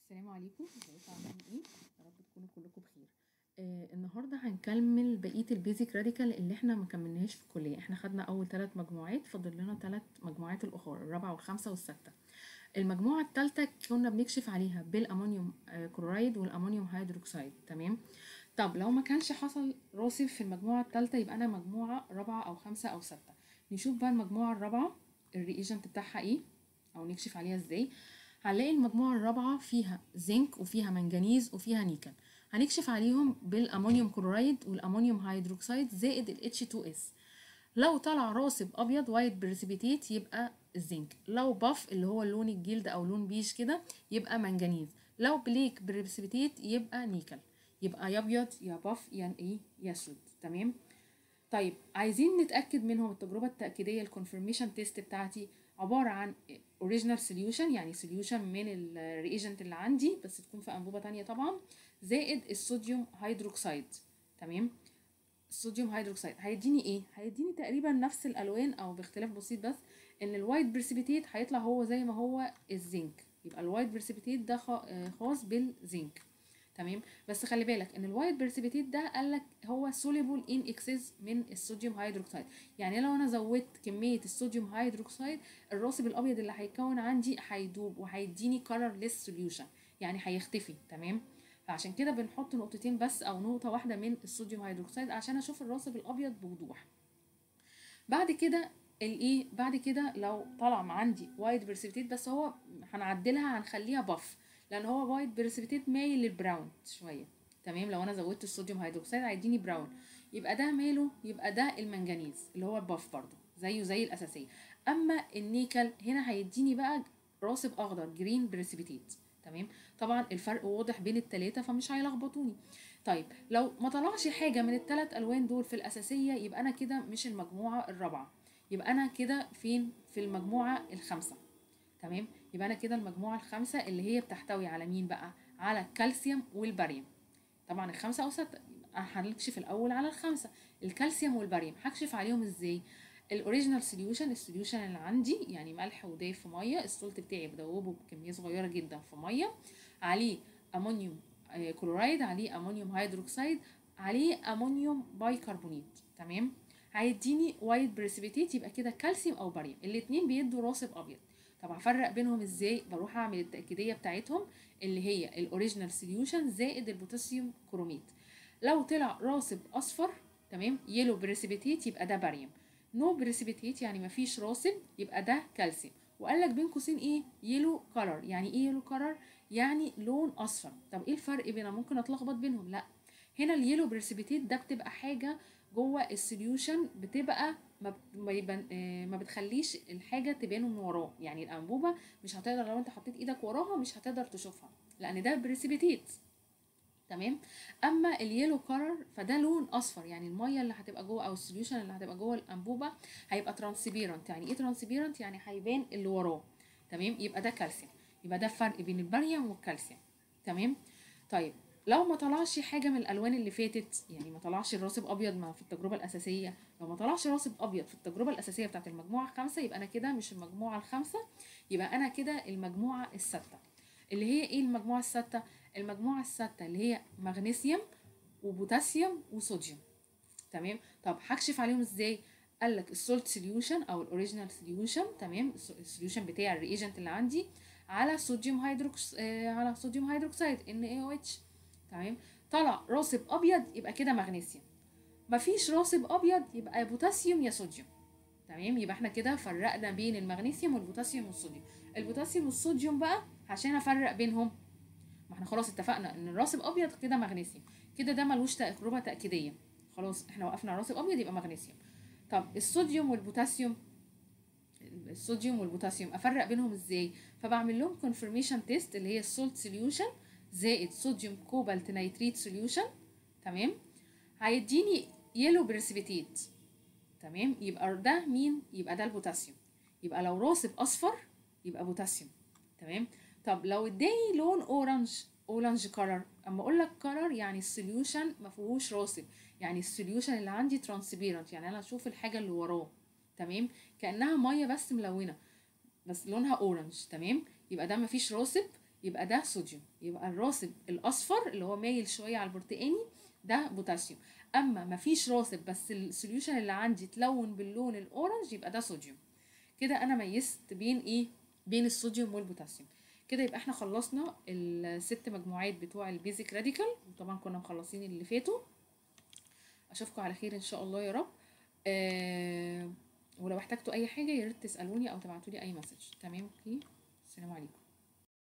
السلام عليكم ازيكم عاملين ايه يا رب تكونوا كلكم بخير آه النهارده هنكمل بقيه البيزك راديكال اللي احنا ما كملناهاش في الكليه احنا خدنا اول ثلاث مجموعات فاضل لنا ثلاث مجموعات الاخرى الرابعه والخامسه والسادسه المجموعه الثالثه كنا بنكشف عليها بالامونيوم آه كلورايد والامونيوم هيدروكسيد تمام طب لو ما كانش حصل راسب في المجموعه الثالثه يبقى انا مجموعه رابعه او خمسه او سته نشوف بقى المجموعه الرابعه الرياجنت بتاعها ايه او نكشف عليها ازاي هنلاقي المجموعة الرابعة فيها زنك وفيها منجنيز وفيها نيكل هنكشف عليهم بالأمونيوم كلورايد والأمونيوم هيدروكسيد زائد ال H2S لو طلع راسب أبيض وايت بريسبيتيت يبقى الزنك لو باف اللي هو لون الجلد أو لون بيج كده يبقى منجنيز لو بليك بريسبيتيت يبقى نيكل يبقى يا أبيض يا باف يا إيه يا أسود تمام طيب عايزين نتأكد منهم التجربة التأكيدية الكونفirmation تيست بتاعتي عبارة عن اوريجينال سوليوشن يعني سوليوشن من الريجنت اللي عندي بس تكون في انبوبه تانية طبعا زائد الصوديوم هيدروكسيد تمام الصوديوم هيدروكسيد هيديني ايه هيديني تقريبا نفس الالوان او باختلاف بسيط بس ان الوايت بريسبيتيت هيطلع هو زي ما هو الزنك يبقى الوايت بريسبيتيت ده خاص بالزنك تمام بس خلي بالك ان الوايت بريسبيتيت ده قال لك هو سوليبل ان اكسس من الصوديوم هيدروكسيد يعني لو انا زودت كميه الصوديوم هيدروكسيد الراسب الابيض اللي هيتكون عندي هيدوب وهيديني كلرليس سوليوشن يعني هيختفي تمام فعشان كده بنحط نقطتين بس او نقطه واحده من الصوديوم هيدروكسيد عشان اشوف الراسب الابيض بوضوح بعد كده الايه بعد كده لو طلع عندي وايت بريسبيتيت بس هو هنعدلها هنخليها باف لان هو وايت بريسبيتيت مايل للبراون شويه تمام لو انا زودت الصوديوم هيدروكسيد هيديني براون يبقى ده ماله يبقى ده المنجنيز اللي هو الباف برضو زيه زي الاساسيه اما النيكل هنا هيديني بقى راسب اخضر جرين بريسبيتيت تمام طبعا الفرق واضح بين التلاتة فمش هيلخبطوني طيب لو ما طلعش حاجة من التلات ألوان دول في الأساسية يبقى أنا كده مش المجموعة الرابعة يبقى أنا كده فين في المجموعة الخامسة تمام يبقى انا كده المجموعه الخامسه اللي هي بتحتوي على مين بقى على الكالسيوم والباريوم طبعا الخمسه او سته هنكشف الاول على الخمسه الكالسيوم والباريوم هكشف عليهم ازاي الاوريجينال سوليوشن السوليوشن اللي عندي يعني ملح ودايب في ميه السولت بتاعي بدوبه بكميه صغيره جدا في ميه عليه امونيوم كلورايد عليه امونيوم هيدروكسيد عليه امونيوم بايكربونات تمام هيديني وايت بريسبيتيت يبقى كده كالسيوم او باريوم الاتنين بيدوا راسب ابيض طب هفرق بينهم ازاي بروح اعمل التاكيديه بتاعتهم اللي هي الاوريجينال سوليوشن زائد البوتاسيوم كروميت لو طلع راسب اصفر تمام يلو بريسبيتيت يبقى ده باريوم نو بريسبيتيت يعني مفيش راسب يبقى ده كالسيوم وقال لك بين قوسين ايه يلو كلر يعني ايه يلو كلر يعني لون اصفر طب ايه الفرق بينهم ممكن اتلخبط بينهم لا هنا اليلو بريسبيتيت ده بتبقى حاجه جوه السوليوشن بتبقى ما ما بتخليش الحاجه تبان من وراه يعني الانبوبه مش هتقدر لو انت حطيت ايدك وراها مش هتقدر تشوفها لان ده بريسبيتيت تمام اما اليلو كلر فده لون اصفر يعني الميه اللي هتبقى جوه او السوليوشن اللي هتبقى جوه الانبوبه هيبقى ترانسبيرنت يعني ايه ترانسبيرنت يعني هيبان اللي وراه تمام يبقى ده كالسيوم يبقى ده الفرق بين الباريوم والكالسيوم تمام طيب لو ما طلعش حاجه من الالوان اللي فاتت يعني ما طلعش الراسب ابيض ما في التجربه الاساسيه لو ما طلعش راسب ابيض في التجربه الاساسيه بتاعت المجموعه الخامسه يبقى انا كده مش المجموعه الخامسه يبقى انا كده المجموعه السادسه اللي هي ايه المجموعه السادسه المجموعه السادسه اللي هي مغنيسيوم وبوتاسيوم وصوديوم تمام طب هكشف عليهم ازاي قال لك السولت سوليوشن او الاوريجينال سوليوشن تمام السوليوشن بتاع الريجنت اللي عندي على صوديوم هيدروكس آه على صوديوم هيدروكسيد ان اي او اتش تمام طلع راسب ابيض يبقى كده مغنيسيوم مفيش راسب ابيض يبقى يا بوتاسيوم يا صوديوم تمام يبقى احنا كده فرقنا بين المغنيسيوم والبوتاسيوم والصوديوم البوتاسيوم والصوديوم بقى عشان افرق بينهم ما احنا خلاص اتفقنا ان الراسب ابيض كده مغنيسيوم كده ده ملوش تجربه تاكيديه خلاص احنا وقفنا راسب ابيض يبقى مغنيسيوم طب الصوديوم والبوتاسيوم الصوديوم والبوتاسيوم افرق بينهم ازاي فبعمل لهم كونفirmation تيست اللي هي السولت سوليوشن زائد صوديوم كوبالت نيتريت سوليوشن تمام هيديني يلو بريسبيتيت تمام يبقى ده مين يبقى ده البوتاسيوم يبقى لو راسب اصفر يبقى بوتاسيوم تمام طب لو اداني لون اورنج اورنج كلر اما اقول لك كلر يعني السوليوشن ما فيهوش راسب يعني السوليوشن اللي عندي ترانسبيرنت يعني انا اشوف الحاجه اللي وراه تمام كانها ميه بس ملونه بس لونها اورنج تمام يبقى ده ما فيش راسب يبقى ده صوديوم يبقى الراسب الاصفر اللي هو مايل شويه على البرتقاني ده بوتاسيوم اما مفيش راسب بس السوليوشن اللي عندي اتلون باللون الاورنج يبقى ده صوديوم كده انا ميزت بين ايه بين الصوديوم والبوتاسيوم كده يبقى احنا خلصنا الست مجموعات بتوع البيزك راديكال وطبعا كنا مخلصين اللي فاتوا اشوفكم على خير ان شاء الله يا رب آه ولو احتجتوا اي حاجه يا ريت تسالوني او تبعتوا لي اي مسج تمام اوكي السلام عليكم